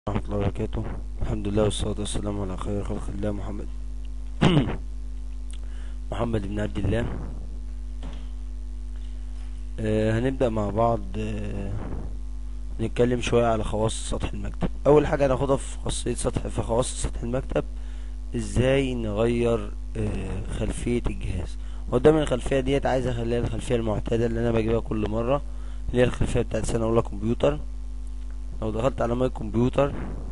ورحمة الله وبركاته الحمد لله والصلاة والسلام على خير خلق الله محمد محمد بن عبد الله آه هنبدأ مع بعض آه نتكلم شوية على خواص سطح المكتب أول حاجة هناخدها في خاصية سطح في خواص سطح المكتب ازاي نغير آه خلفية الجهاز قدام الخلفية ديت عايز اخليها الخلفية المعتادة اللي انا بجيبها كل مرة اللي هي الخلفية بتاعت سنة أولى كمبيوتر لو دخلت على ماي كمبيوتر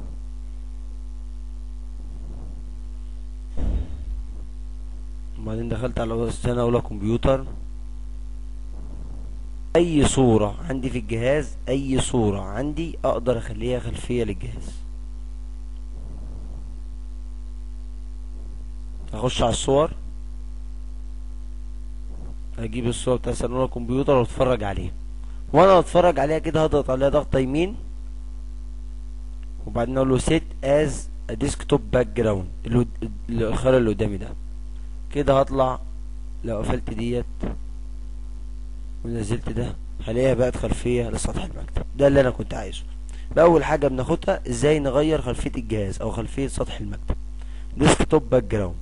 وبعدين دخلت على سنة أولى كمبيوتر أي صورة عندي في الجهاز أي صورة عندي أقدر أخليها خلفية للجهاز أخش على الصور أجيب الصور بتاع سنة أولى كمبيوتر وأتفرج عليها وأنا بتفرج عليها كده هضغط عليها ضغطة يمين وبعدين اقول له سيت از ديسكتوب باك جراوند الخيار اللي قدامي ده كده هطلع لو قفلت ديت ونزلت ده هلاقيها بقت خلفيه لسطح المكتب ده اللي انا كنت عايزه اول حاجه بناخدها ازاي نغير خلفيه الجهاز او خلفيه سطح المكتب ديسكتوب باك جراوند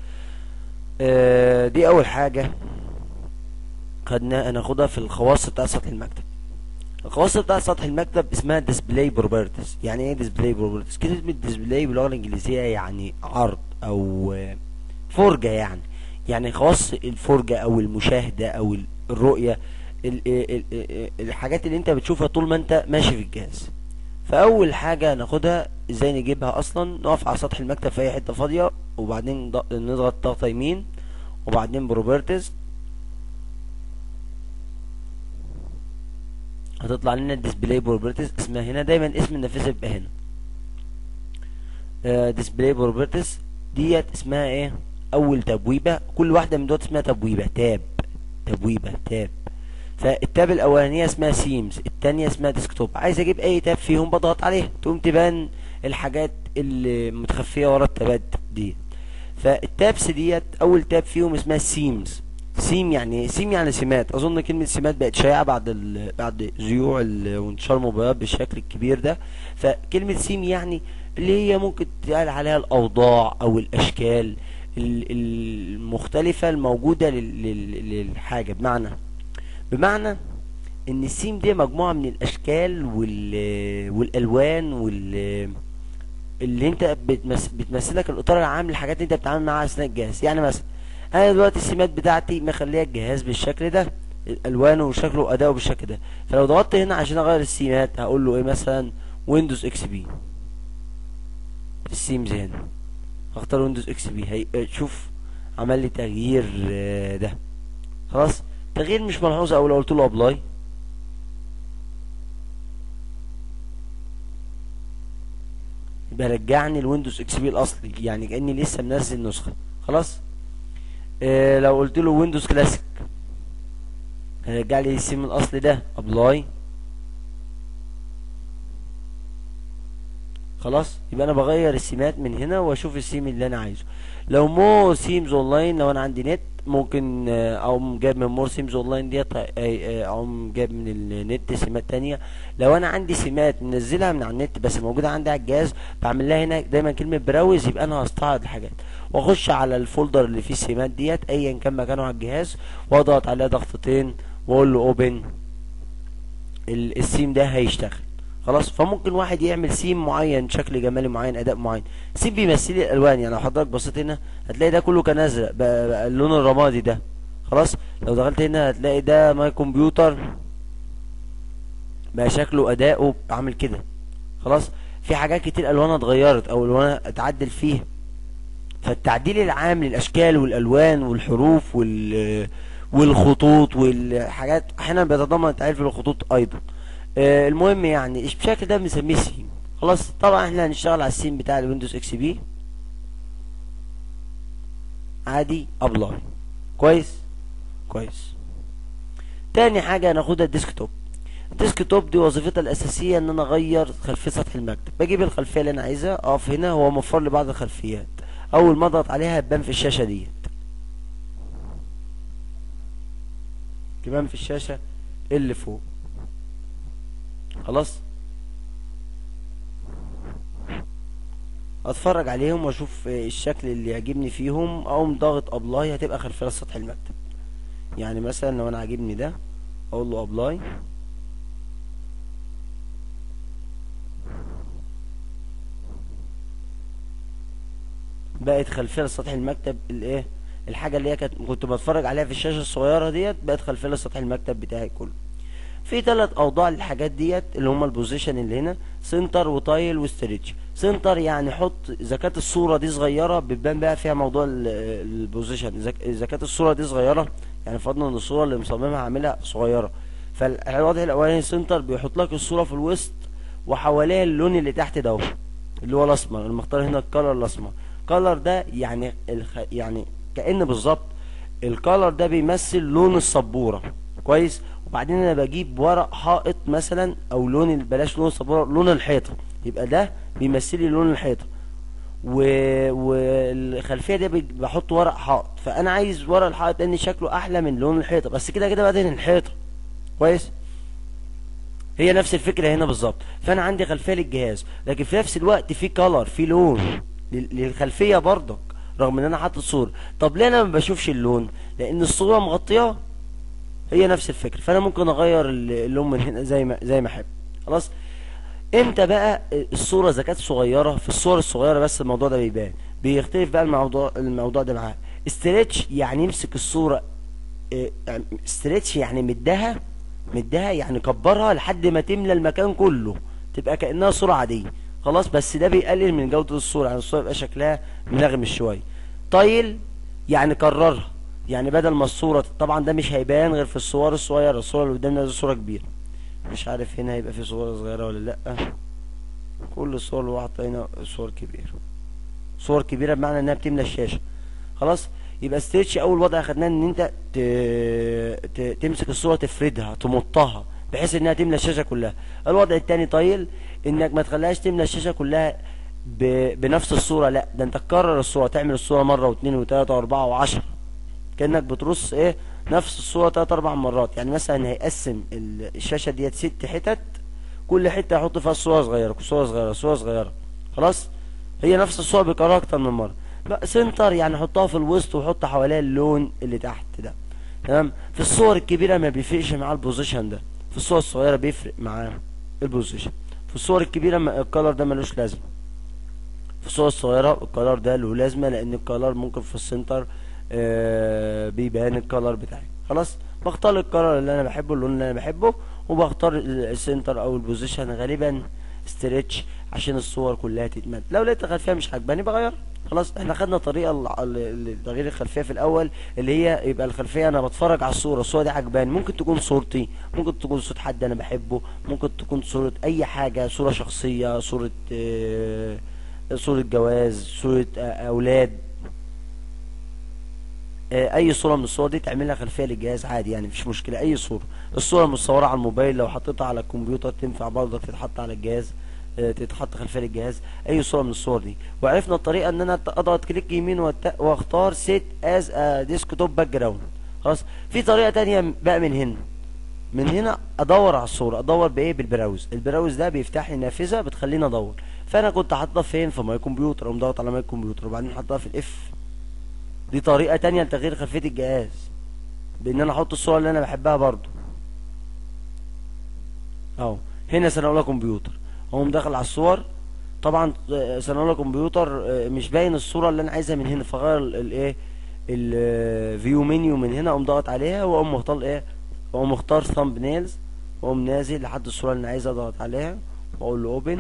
آه دي اول حاجه خدنا هناخدها في الخواص بتاع سطح المكتب الخواص بتاع سطح المكتب اسمها ديسبلاي بروبرتيز يعني ايه ديسبلاي بروبرتيز كلمه ديسبلاي باللغه الانجليزيه يعني عرض او فرجه يعني يعني خواص الفرجه او المشاهده او الرؤيه ال ال ال الحاجات اللي انت بتشوفها طول ما انت ماشي في الجهاز فاول حاجه ناخدها ازاي نجيبها اصلا نقف على سطح المكتب في اي حته فاضيه وبعدين نضغط ضغطه يمين وبعدين بروبرتيز هتطلع لنا الديسبلاي بروبرتيز اسمها هنا دايما اسم النافذه بيبقى هنا ديسبلاي بروبرتيز ديت اسمها ايه اول تبويبه كل واحده من دوت اسمها تبويبه تاب تبويبه تاب فالتاب الاولانيه اسمها سيمز الثانيه اسمها ديسكتوب عايز اجيب اي تاب فيهم بضغط عليه تقوم تبان الحاجات اللي متخفيه ورا التابات دي فالتابس ديت اول تاب فيهم اسمها سيمز سيم يعني سيم يعني سمات اظن كلمه سمات بقت شائعه بعد ال... بعد ذيوع ال... وانتشار الموبايلات بالشكل الكبير ده فكلمه سيم يعني اللي هي ممكن تقال عليها الاوضاع او الاشكال المختلفه الموجوده لل... لل... للحاجه بمعنى بمعنى ان السيم دي مجموعه من الاشكال وال... والالوان وال اللي انت بتمس... بتمثلك الاطار العام للحاجات اللي انت بتتعامل معاها اثناء الجهاز يعني مثلا انا دلوقتي السمات بتاعتي مخليه الجهاز بالشكل ده الوانه وشكله واداؤه بالشكل ده فلو ضغطت هنا عشان اغير السيمات هقول له ايه مثلا ويندوز اكس بي السيمز هنا هختار ويندوز اكس بي شوف عمل لي تغيير ده خلاص تغيير مش ملحوظ او لو قلت له ابلاي يبقى رجعني الويندوز اكس بي الاصلي يعني كاني لسه منزل نسخه خلاص إيه لو قلت له ويندوز كلاسيك هيرجع لي السيم الاصلي ده ابلاي خلاص يبقى انا بغير السيمات من هنا واشوف السيم اللي انا عايزه لو مو سيمز اونلاين لو انا عندي نت ممكن اقوم جايب من مور سيمز اونلاين ديت اقوم جايب من النت سيمات تانية لو انا عندي سيمات منزلها من على النت بس موجوده عندي على الجهاز بعمل لها هنا دايما كلمه براوز يبقى انا هستعرض الحاجات واخش على الفولدر اللي فيه السيمات ديت ايا كان مكانه على الجهاز واضغط عليها ضغطتين واقول له اوبن السيم ده هيشتغل خلاص فممكن واحد يعمل سيم معين شكل جمالي معين اداء معين سيم بيمثل الالوان يعني لو حضرتك بصيت هنا هتلاقي ده كله كان ازرق بقى, بقى اللون الرمادي ده خلاص لو دخلت هنا هتلاقي ده ماي كمبيوتر بقى شكله اداؤه عامل كده خلاص في حاجات كتير الوانها اتغيرت او الوانها اتعدل فيها فالتعديل العام للاشكال والالوان والحروف وال والخطوط والحاجات احيانا بيتضمن التعديل في الخطوط ايضا آه المهم يعني بالشكل ده بنسميه سيم خلاص طبعا احنا هنشتغل على السيم بتاع الويندوز اكس بي عادي ابلاي كويس كويس تاني حاجه هناخدها الديسكتوب الديسكتوب دي وظيفتها الاساسيه ان انا اغير خلفيه سطح المكتب بجيب الخلفيه اللي انا عايزها اقف هنا هو موفر لي بعض الخلفيات اول ما اضغط عليها هتبان في الشاشه ديت تبان في الشاشه اللي فوق خلاص اتفرج عليهم واشوف آه، الشكل اللي يعجبني فيهم اقوم ضاغط ابلاي هتبقى خلفيه سطح المكتب يعني مثلا لو انا عاجبني ده اقول له ابلاي بقت خلفيه لسطح المكتب الايه الحاجه اللي هي كانت كنت بتفرج عليها في الشاشه الصغيره ديت بقت خلفيه لسطح المكتب بتاعي كله في ثلاث اوضاع للحاجات ديت اللي هما البوزيشن اللي هنا سنتر وتايل وستريتش سنتر يعني حط اذا كانت الصوره دي صغيره بتبان بقى فيها موضوع ال- البوزيشن إذا- اذا كانت الصوره دي صغيره يعني فرضنا ان الصوره اللي مصممها عاملها صغيره فالوضع الاولاني سنتر بيحط لك الصوره في الوسط وحواليها اللون اللي تحت ده اللي هو الاسمر المختار هنا الكالر الاسمر كالر ده يعني الخ... يعني كأن بالظبط الكالر ده بيمثل لون السبوره كويس وبعدين انا بجيب ورق حائط مثلا او لون ال- بلاش لون السبوره لون الحيطه يبقى ده بيمثل لي لون الحيطه و... والخلفيه دي بج- بحط ورق حائط فانا عايز ورق الحائط لان شكله احلى من لون الحيطه بس كده كده بدهن الحيطه كويس هي نفس الفكره هنا بالظبط فانا عندي خلفيه للجهاز لكن في نفس الوقت في كلر في لون لل- للخلفيه برضك رغم ان انا حاطط صوره طب ليه انا ما بشوفش اللون لان الصوره مغطياه هي نفس الفكره فانا ممكن اغير ال- اللون من هنا زي ما زي ما احب خلاص امتى بقى الصوره اذا كانت صغيره في الصور الصغيره بس الموضوع ده بيبان بيختلف بقى الموضوع الموضوع ده معاه استريتش يعني يمسك الصوره استريتش يعني مدها مدها يعني كبرها لحد ما تملى المكان كله تبقى كأنها صورة عادية خلاص بس ده بيقلل من جودة الصورة يعني الصورة يبقى شكلها منغمش شوية طايل يعني كررها يعني بدل ما الصورة طبعا ده مش هيبان غير في الصور الصغيرة الصورة اللي قدامنا دي صورة كبيرة مش عارف هنا هيبقى في صورة صغيرة ولا لأ كل الصور اللي واحد هنا صور كبيرة صور كبيرة بمعنى انها بتملى الشاشة خلاص يبقى ستريتش اول وضع اخدناه ان انت ت... ت... تمسك الصورة تفردها تمطها بحيث انها تملى الشاشة كلها الوضع التاني طايل انك ما تخليهاش تملى الشاشة كلها ب... بنفس الصورة لا ده انت تكرر الصورة تعمل الصورة مرة واثنين وثلاثة واربعة وعشرة كأنك بترص ايه نفس الصورة تلات اربع مرات يعني مثلا هيقسم ال- الشاشة ديت ست حتت كل حتة يحط فيها صورة صغيرة صورة صغيرة صورة صغيرة خلاص هي نفس الصورة بيكررها اكتر من مرة بقى سنتر يعني حطها في الوسط وحط حواليها اللون اللي تحت ده تمام في الصور الكبيرة ما بيفرقش معاه البوزيشن ده في الصور الصغيرة بيفرق معاه البوزيشن في الصور الكبيرة ما- الكالر ده ملوش لازمة في الصور الصغيرة الكالر ده له لازمة لأن الكالر ممكن في السنتر آه بيبان الكالر بتاعي خلاص بختار الكالر اللي أنا بحبه اللون اللي أنا بحبه وبختار ال- السنتر أو البوزيشن غالبا ستريتش عشان الصور كلها تتمد لو لقيت الخلفية مش عجباني بغير خلاص احنا خدنا طريقة ل- ل- لتغيير الخلفية في الأول اللي هي يبقى الخلفية أنا بتفرج على الصورة الصورة دي عجباني ممكن تكون صورتي ممكن تكون صوت حد أنا بحبه ممكن تكون صورة أي حاجة صورة شخصية صورة آه صورة جواز صورة آه، أولاد آه، أي صورة من الصور دي تعملها خلفية للجهاز عادي يعني مفيش مشكلة أي صورة الصورة متصورة على الموبايل لو حطيتها على الكمبيوتر تنفع برضك تتحط على الجهاز آه، تتحط خلفية للجهاز أي صورة من الصور دي وعرفنا الطريقة إن أنا أضغط كليك يمين وأت- وأختار سيت أز ديسكتوب باك جراوند خلاص في طريقة تانية بقى من هنا من هنا ادور على الصوره ادور بايه بالبراوز البراوز ده بيفتح لي نافذه بتخليني ادور فانا كنت حاططها فين في ماي كمبيوتر اقوم ضغط على ماي كمبيوتر وبعدين حاططها في الاف دي طريقه تانية لتغيير خلفيه الجهاز بان انا احط الصوره اللي انا بحبها برضو اهو هنا سنه اولى كمبيوتر اقوم داخل على الصور طبعا آه، سنه اولى كمبيوتر آه، مش باين الصوره اللي انا عايزها من هنا فغير الايه الفيو منيو من هنا اقوم ضغط عليها واقوم مختار ايه واقوم مختار ثامب نيلز واقوم نازل لحد الصوره اللي انا عايز اضغط عليها واقول له اوبن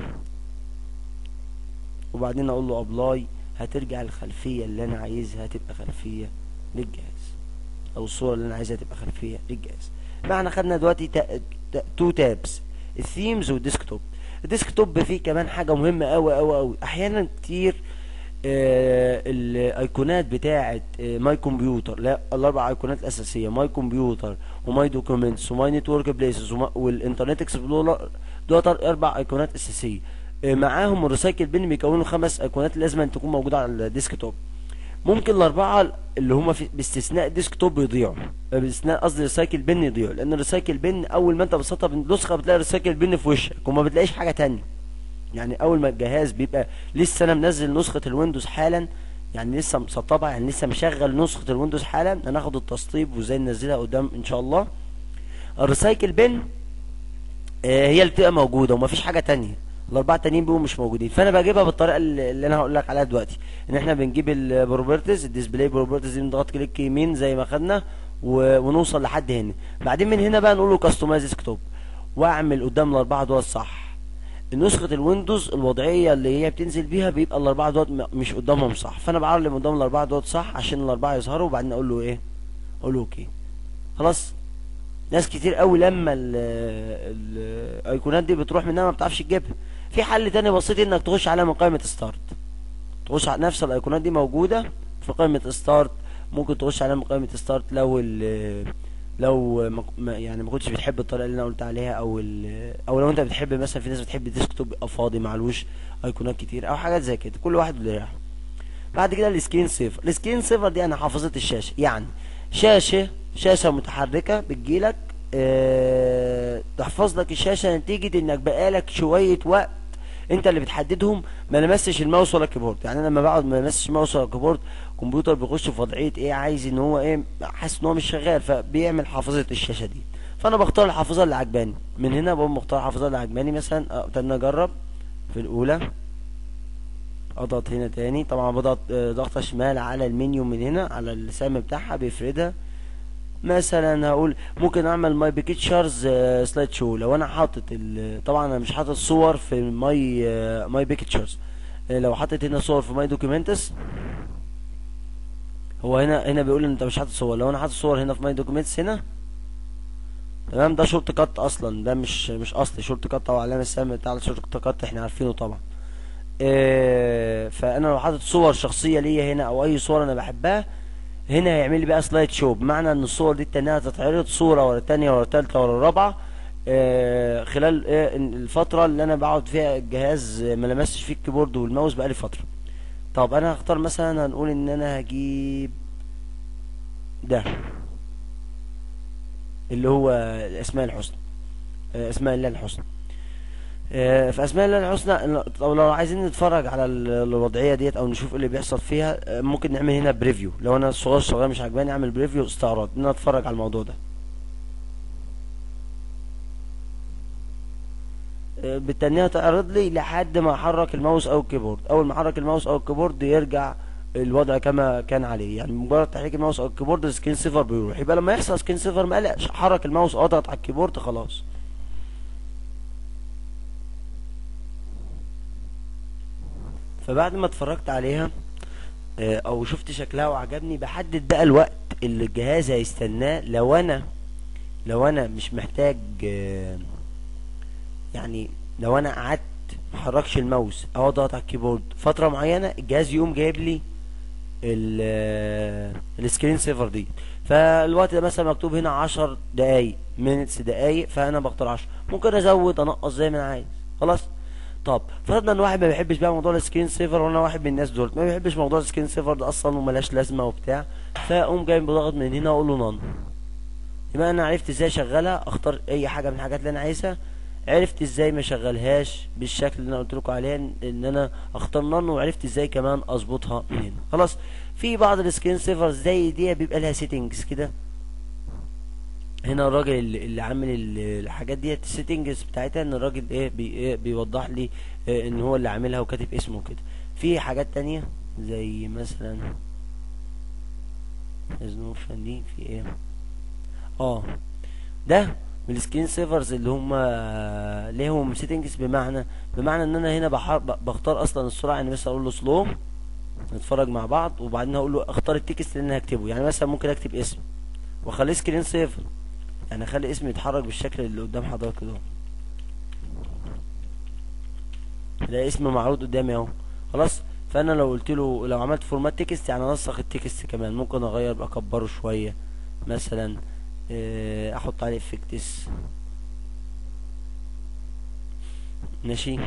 وبعدين اقول له ابلاي هترجع الخلفيه اللي انا عايزها تبقى خلفيه للجهاز او الصوره اللي انا عايزها تبقى خلفيه للجهاز بقى احنا خدنا دلوقتي تا- تا- تو تابس الثيمز والديسكتوب الديسكتوب فيه كمان حاجه مهمه قوي قوي قوي احيانا كتير آه، الايقونات بتاعه آه، ماي كمبيوتر لا الاربع ايقونات الاساسيه ماي كمبيوتر وماي دوكيومنتس وماي نتورك بليسز والانترنت اكسبلورر دول اربع ايقونات اساسيه آه، معاهم الريسايكل بين بيكونوا خمس ايقونات لازم أن تكون موجوده على الديسكتوب ممكن الاربعه اللي هم في باستثناء الديسكتوب يضيعوا آه، باستثناء قصدي الريسايكل بن يضيعوا لان الريسايكل بن اول ما انت بتسطب النسخه بتلاقي الريسايكل بن في وشك وما بتلاقيش حاجه تانية يعني اول ما الجهاز بيبقى لسه انا منزل نسخه الويندوز حالا يعني لسه مسطبها يعني لسه مشغل نسخه الويندوز حالا انا هاخد التسطيب وازاي ننزلها قدام ان شاء الله الريسايكل بن آه، هي اللي بتبقى موجوده ومفيش حاجه تانية الاربعه التانيين بيبقوا مش موجودين فانا بجيبها بالطريقه اللي اللي انا هقول لك عليها دلوقتي ان احنا بنجيب البروبرتيز الديسبلاي بروبرتيز دي نضغط كليك يمين زي ما خدنا و- ونوصل لحد هنا بعدين من هنا بقى نقول له كاستمايز ديسكتوب واعمل قدام الاربعه دول صح نسخة الويندوز الوضعية اللي هي بتنزل بيها بيبقى الأربعة دوت م- مش قدامهم صح فأنا بعلم قدام الأربعة دوت صح عشان الأربعة يظهروا وبعدين أقول له إيه؟ أقول له أوكي خلاص ناس كتير قوي لما ال- ال- الايقونات دي بتروح منها ما بتعرفش تجيبها في حل تاني بسيط انك تخش عليها من قائمة ستارت تخش على نفس الايقونات دي موجودة في قائمة ستارت ممكن تخش عليها من قائمة ستارت لو ال لو ما ما- يعني ما كنتش بتحب الطريقة اللي انا قلت عليها او ال او لو انت بتحب مثلا في ناس بتحب الديسكتوب يبقى فاضي معلوش ايقونات كتير او حاجات زي كده كل واحد اللي يريحه بعد كده السكرين سيفر السكرين سيفر دي انا حافظة الشاشة يعني شاشة شاشة متحركة بتجيلك اه تحفظ لك الشاشة نتيجة انك بقالك شوية وقت انت اللي بتحددهم ما لمسش الماوس ولا الكيبورد يعني انا لما بقعد ما لمسش الماوس ولا الكيبورد الكمبيوتر بيخش في وضعية ايه عايز ان هو ايه حاسس ان هو مش شغال فبيعمل حافظة الشاشة دي فانا بختار الحافظة اللي عجباني من هنا بقوم مختار الحافظة اللي عجباني مثلا ابتدي اجرب في الاولى اضغط هنا تاني طبعا بضغط آه، ضغطة شمال على المنيو من هنا على السهم بتاعها بيفردها مثلا هقول ممكن اعمل ماي بيكتشرز سلايد شو لو انا حاطط ال- طبعا انا مش حاطط صور في ماي ماي بيكتشرز لو حاطط هنا صور في ماي دوكيومنتس هو هنا هنا بيقول ان انت مش حاطط صور لو انا حاطط صور هنا في ماي دوكيومنتس هنا تمام ده شورت كات اصلا ده مش مش اصلي شورت كات او علامه السهم بتاع الشورت كات احنا عارفينه طبعا آه، فانا لو حاطط صور شخصيه ليا هنا او اي صور انا بحبها هنا هيعمل لي بقى سلايد شو بمعنى ان الصور دي التانية هتتعرض صورة ورا التانية ورا التالتة ورا الرابعة آه، خلال آه، الفترة اللي انا بقعد فيها الجهاز آه، ما لمستش فيه الكيبورد والماوس بقالي فترة طب انا هختار مثلا هنقول ان انا هجيب ده اللي هو اسماء الحسنى آه، اسماء الله الحسنى آه، في اسماء الله الحسنى طب لو عايزين نتفرج على ال- الوضعيه ديت او نشوف ايه اللي بيحصل فيها آه، ممكن نعمل هنا بريفيو لو انا الصغير الصغير مش عجباني اعمل بريفيو استعراض ان انا اتفرج على الموضوع ده آه، بالتانية تعرض لي لحد ما احرك الماوس او الكيبورد اول ما احرك الماوس او الكيبورد يرجع الوضع كما كان عليه يعني مجرد تحريك الماوس او الكيبورد السكرين سيفر بيروح يبقى لما يحصل سكرين سيفر ما قلقش حرك الماوس اضغط على الكيبورد خلاص فبعد ما اتفرجت عليها آه، او شفت شكلها وعجبني بحدد بقى الوقت اللي الجهاز هيستناه لو انا لو انا مش محتاج آه، يعني لو انا قعدت محركش الماوس او اضغط على الكيبورد فترة معينة الجهاز يقوم جايب لي ال- آه، السكرين سيفر دي فالوقت ده مثلا مكتوب هنا عشر دقايق مينتس دقايق فانا بختار عشر ممكن ازود انقص زي ما انا عايز خلاص طب فرضنا ان واحد ما بيحبش بقى موضوع السكرين سيفر وانا واحد من الناس دول ما بيحبش موضوع السكرين سيفر ده اصلا وملاش لازمه وبتاع فاقوم جاي بضغط من هنا اقول له نون يبقى انا عرفت ازاي اشغلها اختار اي حاجه من الحاجات اللي انا عايزها عرفت ازاي ما اشغلهاش بالشكل اللي انا قلت لكم عليه ان ان انا اختار نون وعرفت ازاي كمان اظبطها من هنا خلاص في بعض السكرين سيفر زي دي بيبقى لها سيتنجز كده هنا الراجل اللي, اللي عامل ال- الحاجات ديت السيتنجز بتاعتها ان الراجل ايه, بي إيه بيوضح لي إيه ان هو اللي عاملها وكاتب اسمه كده في حاجات تانية زي مثلا ريزولوشن دي في ايه اه ده من السكرين سيفرز اللي هم ليهم سيتنجز بمعنى بمعنى ان انا هنا بحر ب- بختار اصلا السرعه يعني مثلا اقول له سلو نتفرج مع بعض وبعدين هقول له اختار التكست اللي انا هكتبه يعني مثلا ممكن اكتب اسم واخليه سكرين سيفر يعني اخلي اسمي يتحرك بالشكل اللي قدام حضرتك ده ده اسم معروض قدامي اهو خلاص فانا لو قلت له لو عملت فورمات تكست يعني انسخ التكست كمان ممكن اغير اكبره شويه مثلا آه، احط عليه افكتس ماشي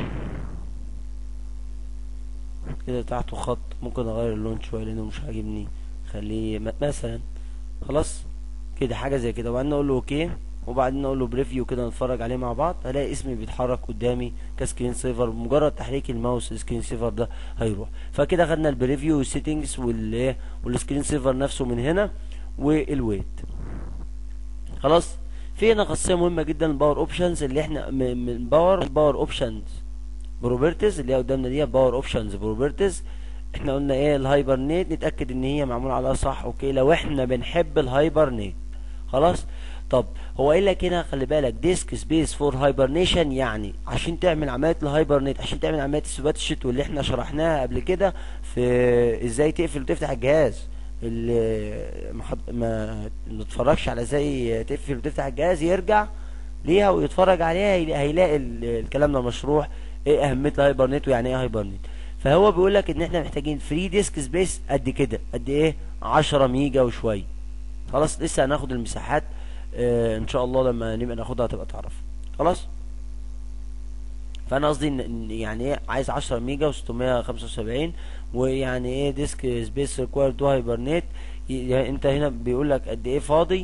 كده تحته خط ممكن اغير اللون شويه لانه مش عاجبني خليه م- مثلا خلاص كده حاجه زي كده وبعدين اقول له اوكي وبعدين اقول له بريفيو كده نتفرج عليه مع بعض هلاقي اسمي بيتحرك قدامي كسكرين سيفر بمجرد تحريك الماوس السكرين سيفر ده هيروح فكده خدنا البريفيو والسيتنجز والايه والسكرين سيفر نفسه من هنا والويت خلاص في هنا خاصيه مهمه جدا الباور اوبشنز اللي احنا من باور باور اوبشنز بروبرتيز اللي هي قدامنا دي باور اوبشنز بروبرتيز احنا قلنا ايه الهايبرنيت نتاكد ان هي معمول عليها صح اوكي لو احنا بنحب الهايبرنيت خلاص طب هو قايل لك هنا خلي بالك ديسك سبيس فور هايبرنيشن يعني عشان تعمل عمليه الهايبرنيت عشان تعمل عمليه الثبات الشتوي اللي احنا شرحناها قبل كده في ازاي تقفل وتفتح الجهاز اللي ما حد- ما ما اتفرجش على ازاي تقفل وتفتح الجهاز يرجع ليها ويتفرج عليها هيلا- هيلاقي ال- الكلام ده مشروح ايه اهميه الهايبرنت ويعني ايه هايبرنت فهو بيقول لك ان احنا محتاجين فري ديسك سبيس قد كده قد ايه 10 ميجا وشويه خلاص لسه هناخد المساحات اه ان شاء الله لما نبقى ناخدها تبقى تعرف خلاص فانا قصدي ان إن يعني ايه عايز 10 ميجا و675 ويعني ايه ديسك سبيس ريكوايرد تو هايبرنيت يعني انت هنا بيقول لك قد ايه فاضي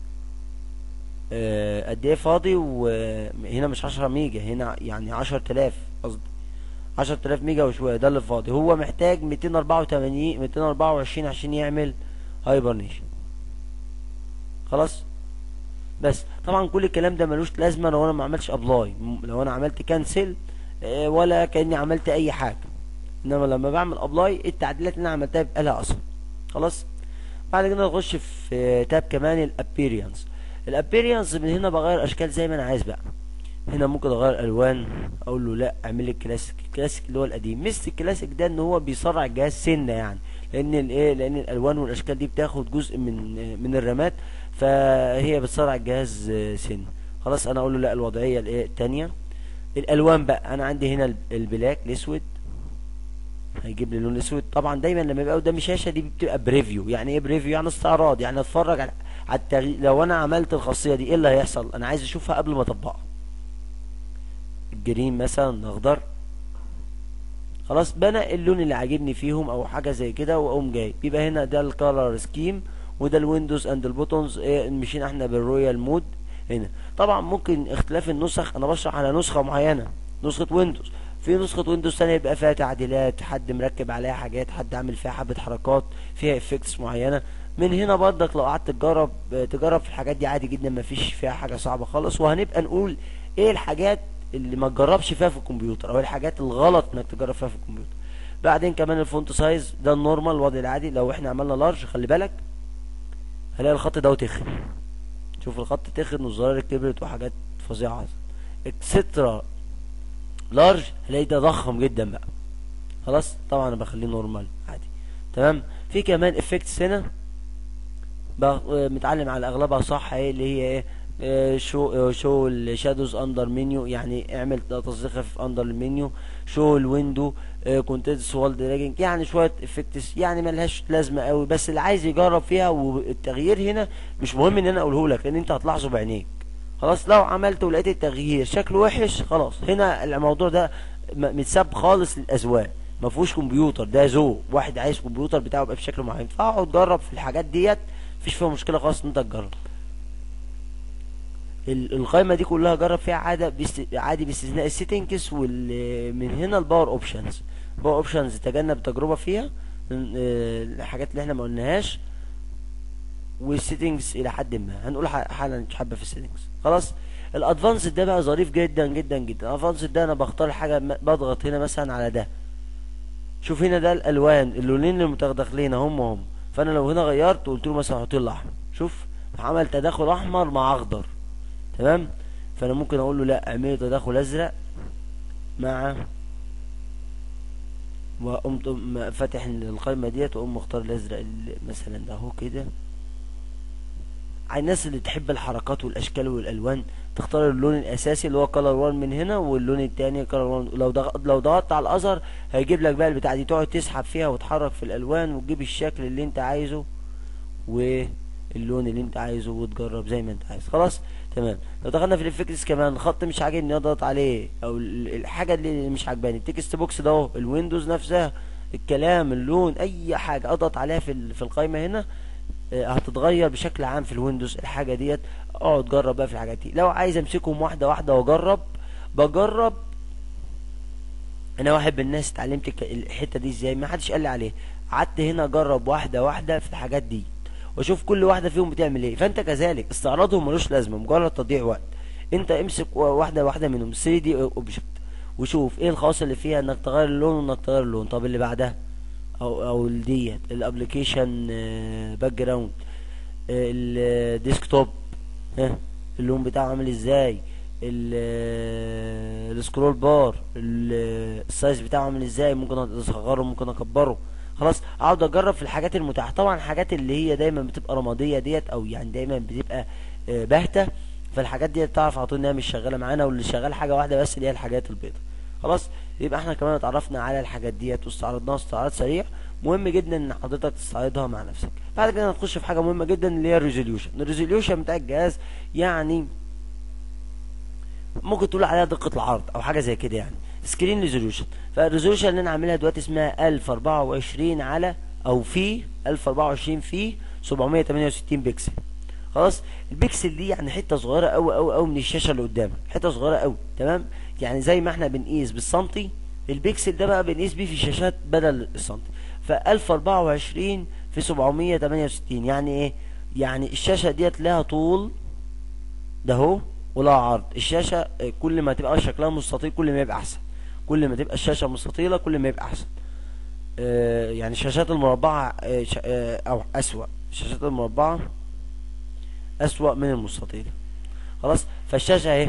آه، قد ايه فاضي وهنا مش 10 ميجا هنا يعني 10000 قصدي 10000 ميجا وشويه ده اللي فاضي هو محتاج 284 224 عشان يعمل هايبرنيشن خلاص بس طبعا كل الكلام ده ملوش لازمه لو انا ما عملتش ابلاي لو انا عملت كانسل ولا كاني عملت اي حاجه انما لما بعمل ابلاي التعديلات اللي انا عملتها بيبقى لها اثر خلاص بعد كده نخش في تاب كمان الابيريانس الابيريانس من هنا بغير اشكال زي ما انا عايز بقى هنا ممكن اغير الوان اقول له لا اعمل لي الكلاسيك الكلاسيك اللي هو القديم ميزه الكلاسيك ده ان هو بيسرع الجهاز سنه يعني لان الايه لان الالوان والاشكال دي بتاخد جزء من من الرامات فهي بتسرع الجهاز آه، سنه خلاص انا اقول له لا الوضعيه الايه التانية الالوان بقى انا عندي هنا الب- البلاك الاسود هيجيب لي لون اسود طبعا دايما لما يبقى قدامي شاشه دي بتبقى بريفيو يعني ايه بريفيو يعني استعراض يعني اتفرج على على التغيير لو انا عملت الخاصيه دي ايه اللي هيحصل انا عايز اشوفها قبل ما اطبقها الجرين مثلا اخضر خلاص بنقي اللون اللي عاجبني فيهم او حاجه زي كده واقوم جاي بيبقى هنا ده الكالر سكيم وده الويندوز اند البوتونز ايه مشينا احنا بالرويال مود هنا طبعا ممكن اختلاف النسخ انا بشرح على نسخه معينه نسخه ويندوز في نسخة ويندوز تانية يبقى فيها تعديلات حد مركب عليها حاجات حد عامل فيها حبة حركات فيها افكتس معينة من هنا برضك لو قعدت تجرب تجرب في الحاجات دي عادي جدا مفيش فيها حاجة صعبة خالص وهنبقى نقول ايه الحاجات اللي ما تجربش فيها في الكمبيوتر او الحاجات الغلط انك تجرب فيها في الكمبيوتر بعدين كمان الفونت سايز ده النورمال الوضع العادي لو احنا عملنا لارج خلي بالك هلاقي الخط ده تخن شوف الخط تخن والزرار كبرت وحاجات فظيعة اكسترا لارج هلاقي ده ضخم جدا بقى خلاص طبعا انا بخليه نورمال عادي تمام في كمان افكتس هنا بق- متعلم على اغلبها صح ايه اللي هي ايه آه، شو آه، شو الشادوز اندر منيو يعني اعمل تصديق خفيف اندر المنيو شو الويندو كونتنتس وال دراجنج يعني شويه افكتس يعني ملهاش لازمه قوي بس اللي عايز يجرب فيها والتغيير هنا مش مهم ان انا اقوله لك لان انت هتلاحظه بعينيك خلاص لو عملت ولقيت التغيير شكله وحش خلاص هنا الموضوع ده م- متساب خالص للاذواق ما فيهوش كمبيوتر ده ذوق واحد عايز كمبيوتر بتاعه يبقى بشكل معين فاقعد جرب في الحاجات ديت مفيش فيها مشكله خالص ان انت تجرب ال- القائمه دي كلها جرب فيها عاده بست... عادي باستثناء السيتنجز وال من هنا الباور اوبشنز باور اوبشنز تجنب التجربه فيها ال- الحاجات اللي احنا ما قلناهاش والسيتنجز الى حد ما هنقول ح- حالا حبه في السيتنجز خلاص الادفانس ده بقى ظريف جدا جدا جدا الادفانس ده انا بختار حاجه م- بضغط هنا مثلا على ده شوف هنا ده الالوان اللونين المتداخلين هم هم فانا لو هنا غيرت وقلت له مثلا حط لي الاحمر شوف عمل تداخل احمر مع اخضر تمام فانا ممكن اقول له لا اعمل تداخل ازرق مع وقمت م- فاتح القائمه ديت واقوم مختار الازرق ال- مثلا ده اهو كده على الناس اللي تحب الحركات والاشكال والالوان تختار اللون الاساسي اللي هو كلر 1 من هنا واللون التاني كلر 1 لو ضغط لو ضغطت على الازهر هيجيب لك بقى البتاع دي تقعد تسحب فيها وتحرك في الالوان وتجيب الشكل اللي انت عايزه واللون اللي انت عايزه وتجرب زي ما انت عايز خلاص تمام لو دخلنا في الافكتس كمان الخط مش عاجبني اضغط عليه او ال- الحاجه اللي مش عاجباني التكست بوكس ده اهو الويندوز نفسها الكلام اللون اي حاجه اضغط عليها في ال- في القائمه هنا آه، هتتغير بشكل عام في الويندوز الحاجه ديت اقعد جرب بقى في الحاجات دي لو عايز امسكهم واحده واحده واجرب بجرب انا واحد من الناس اتعلمت الك- الحته دي ازاي ما حدش قال لي عليها قعدت هنا اجرب واحده واحده في الحاجات دي واشوف كل واحده فيهم بتعمل ايه فانت كذلك استعراضهم ملوش لازمه مجرد تضييع وقت انت امسك و- واحده واحده منهم 3 دي اوبجكت وشوف ايه الخواص اللي فيها انك تغير اللون وانك تغير اللون طب اللي بعدها او او ديت الابلكيشن باك جراوند الديسكتوب ها اللون بتاعه عامل ازاي ال- السكرول بار ال- السايز بتاعه عامل ازاي ممكن اصغره ممكن اكبره خلاص اقعد اجرب في الحاجات المتاحه طبعا الحاجات اللي هي دايما بتبقى رماديه ديت او يعني دايما بتبقى آه، باهته فالحاجات ديت تعرف على طول انها مش شغاله معانا واللي شغال حاجه واحده بس اللي هي الحاجات البيضاء خلاص يبقى احنا كمان اتعرفنا على الحاجات ديت واستعرضناها استعراض سريع مهم جدا ان حضرتك تستعرضها مع نفسك بعد كده هنخش في حاجه مهمه جدا اللي هي الريزوليوشن الريزوليوشن بتاع الجهاز يعني ممكن تقول عليها دقة العرض او حاجة زي كده يعني سكرين ريزوليوشن فالريزوليوشن اللي انا عاملها دلوقتي اسمها 1024 على او في 1024 في 768 بكسل خلاص البكسل دي يعني حته صغيره قوي قوي قوي من الشاشه اللي قدامك حته صغيره قوي تمام يعني زي ما احنا بنقيس بالسنتي البكسل ده بقى بنقيس بيه في شاشات بدل السنتي ف 1024 في 768 يعني ايه يعني الشاشه ديت لها طول ده اهو ولها عرض الشاشة آه، كل ما تبقى شكلها مستطيل كل ما يبقى احسن كل ما تبقى الشاشة مستطيلة كل ما يبقى احسن آه، يعني الشاشات المربعة آه، ش- آه، او اسوأ الشاشات المربعة اسوأ من المستطيلة خلاص فالشاشة اهي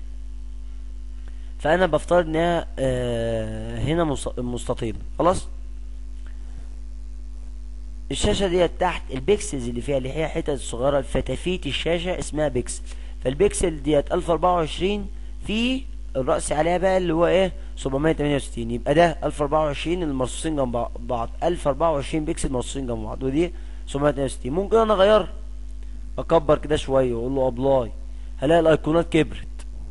فانا بفترض انها آه، هنا مس- مستطيلة خلاص الشاشة ديت تحت البيكسلز اللي فيها اللي هي حتت صغيرة فتافيت الشاشة اسمها بيكسل فالبيكسل ديت 1024 في الرأس عليها بقى اللي هو ايه 768 يبقى ده 1024 المرصوصين جنب بعض 1024 بيكسل مرصوصين جنب بعض ودي 768 ممكن انا اغيرها اكبر كده شوية واقول له ابلاي هلاقي الايقونات كبرت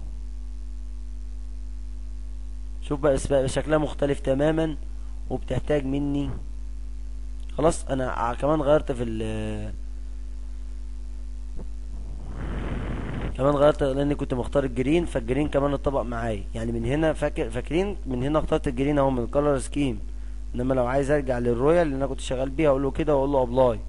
شوف بقى بقى شكلها مختلف تماما وبتحتاج مني خلاص انا ع- كمان غيرت في ال كمان غيرت لاني كنت مختار الجرين فالجرين كمان اتطبق معايا يعني من هنا فاكر فاكرين من هنا اخترت الجرين اهو من الكالر سكيم انما لو عايز ارجع للرويال اللي انا كنت شغال بيها اقول له كده واقول له ابلاي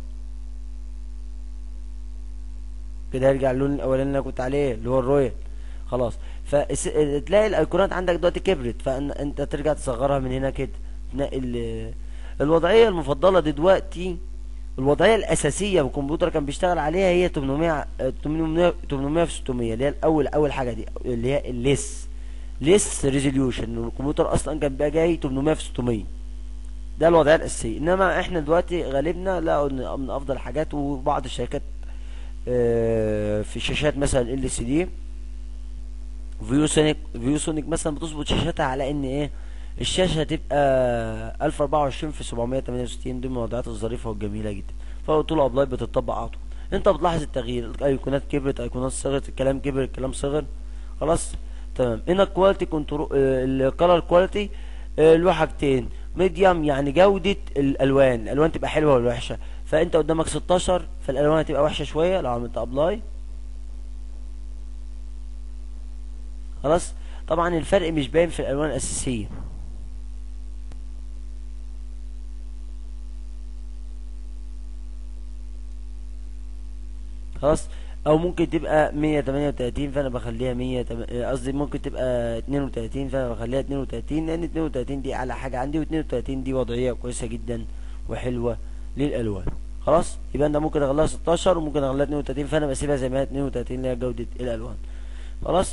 كده يرجع اللون الاولاني اللي انا كنت عليه اللي هو الرويال خلاص فتلاقي الايقونات عندك دلوقتي كبرت فانت ترجع تصغرها من هنا كده تنقل الوضعيه المفضله دلوقتي الوضعيه الاساسيه بالكمبيوتر كان بيشتغل عليها هي 800 آه، 800 800 في 600 اللي هي الاول اول حاجه دي اللي هي الليس ليس ريزوليوشن الكمبيوتر اصلا كان بقى جاي 800 في 600 ده الوضعيه الاساسيه انما احنا دلوقتي غالبنا لا من افضل الحاجات وبعض الشركات آه، في شاشات مثلا ال سي دي فيوسونيك فيوسونيك مثلا بتظبط شاشتها على ان ايه الشاشة تبقى 1024 في 768 دي من الوضعيات الظريفة والجميلة جدا فقلت له ابلاي بتطبق على طول انت بتلاحظ التغيير الايقونات كبرت ايقونات صغرت الكلام كبر الكلام صغر خلاص تمام هنا الكواليتي كنترول الكالر كواليتي له حاجتين ميديوم يعني جودة الالوان الالوان تبقى حلوة ولا وحشة فانت قدامك 16 فالالوان هتبقى وحشة شوية لو عملت ابلاي خلاص طبعا الفرق مش باين في الالوان الاساسيه خلاص او ممكن تبقى 138 فانا بخليها 100 قصدي ممكن تبقى 32 فانا بخليها 32 لان 32 دي اعلى حاجه عندي و32 دي وضعيه كويسه جدا وحلوه للالوان خلاص يبقى انت ممكن اغليها 16 وممكن اغليها 32 فانا بسيبها زي ما هي 32 اللي هي جوده الالوان خلاص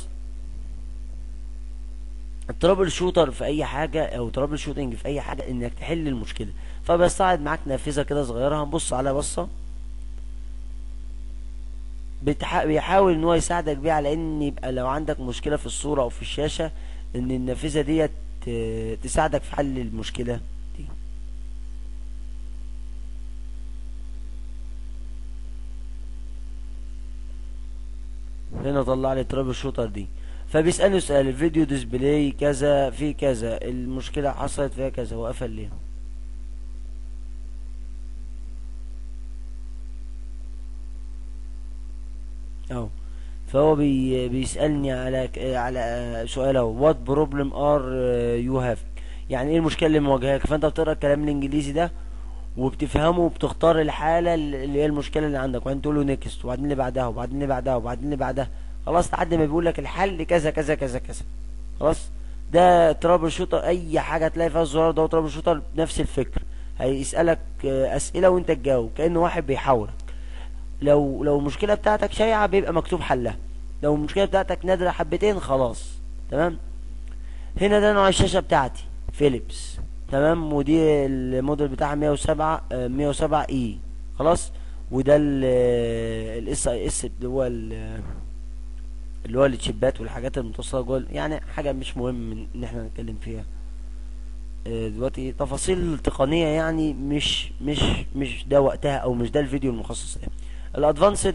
الترابل شوتر في اي حاجه او ترابل شوتنج في اي حاجه انك تحل المشكله فبستعرض معاك نافذه كده صغيره هنبص على بصه بتح... بيحاول ان هو يساعدك بيها على ان يبقى لو عندك مشكله في الصوره او في الشاشه ان النافذه ديت ت- تساعدك في حل المشكله دي هنا طلع لي ترابل شوتر دي فبيسألني سؤال الفيديو ديسبلاي كذا في كذا المشكلة حصلت فيها كذا وقفل ليه اهو فهو بي بيسألني على ك- على سؤال اهو what problem are you having يعني ايه المشكلة اللي مواجهاك فانت بتقرا الكلام الانجليزي ده وبتفهمه وبتختار الحالة اللي هي المشكلة اللي عندك وبعدين تقول له نيكست وبعدين اللي بعدها وبعدين اللي بعدها وبعدين اللي بعدها خلاص لحد ما بيقول لك الحل كذا كذا كذا كذا خلاص ده ترابل شوتر اي حاجة تلاقي فيها الزرار ده ترابل شوتر بنفس الفكر هيسألك آه، اسئلة وانت تجاوب كأنه واحد بيحاورك لو لو المشكلة بتاعتك شائعة بيبقى مكتوب حلها لو المشكلة بتاعتك نادرة حبتين خلاص تمام هنا ده نوع الشاشة بتاعتي فيليبس تمام ودي الموديل بتاعها 107 آه، 107 اي خلاص وده الاس اي اس اللي هو ال- اللي هو التشيبات والحاجات المتوصله جوه يعني حاجه مش مهم من ان احنا نتكلم فيها آه، دلوقتي تفاصيل تقنيه يعني مش مش مش ده وقتها او مش ده الفيديو المخصص لها الادفانسد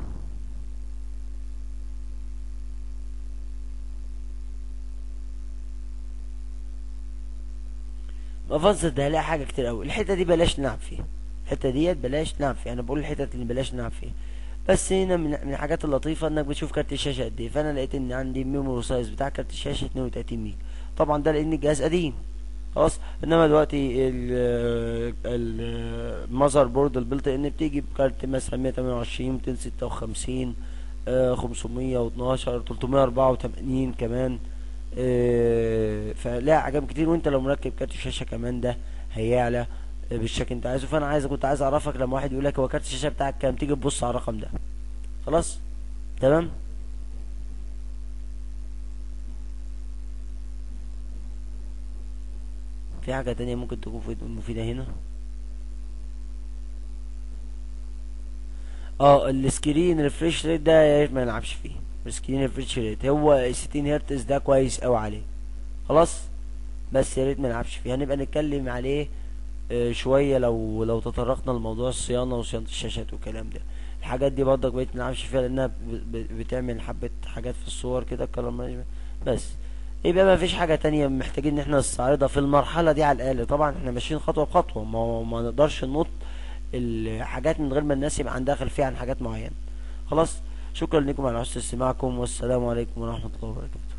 الادفانسد ده هلاقي حاجه كتير قوي الحته دي بلاش نلعب فيها الحته ديت بلاش نلعب فيها انا بقول الحتت اللي بلاش نلعب فيها بس هنا من من الحاجات اللطيفه انك بتشوف كارت الشاشه قد ايه فانا لقيت ان عندي الميموري سايز بتاع كارت الشاشه 32 ميجا طبعا ده لان الجهاز قديم خلاص انما دلوقتي المذر بورد البلت ان بتيجي بكارت مثلا 128 256 آه، 512 384 كمان آه، فلا عجب كتير وانت لو مركب كارت الشاشه كمان ده هيعلى آه، بالشكل انت عايزه فانا عايز كنت عايز اعرفك لما واحد يقول لك هو كارت الشاشه بتاعك كام تيجي تبص على الرقم ده خلاص تمام في حاجه تانية ممكن تكون مفيد- مفيده هنا اه السكرين ريفريش ريت ده يا ريت ما نلعبش فيه السكرين ريفريش ريت هو 60 هرتز ده كويس قوي عليه خلاص بس يا ريت ما نلعبش فيه هنبقى نتكلم عليه آه، شويه لو لو تطرقنا لموضوع الصيانه وصيانه الشاشات والكلام ده الحاجات دي برضك بقيت ما نلعبش فيها لانها ب- ب- بتعمل حبه حاجات في الصور كده الكلام ده. بس يبقى ما فيش حاجه تانية محتاجين ان احنا نستعرضها في المرحله دي على الاقل طبعا احنا ماشيين خطوه بخطوه ما هو- ما نقدرش ننط الحاجات من غير ما الناس يبقى عندها خلفيه عن حاجات معينه خلاص شكرا لكم على حسن استماعكم والسلام عليكم ورحمه الله وبركاته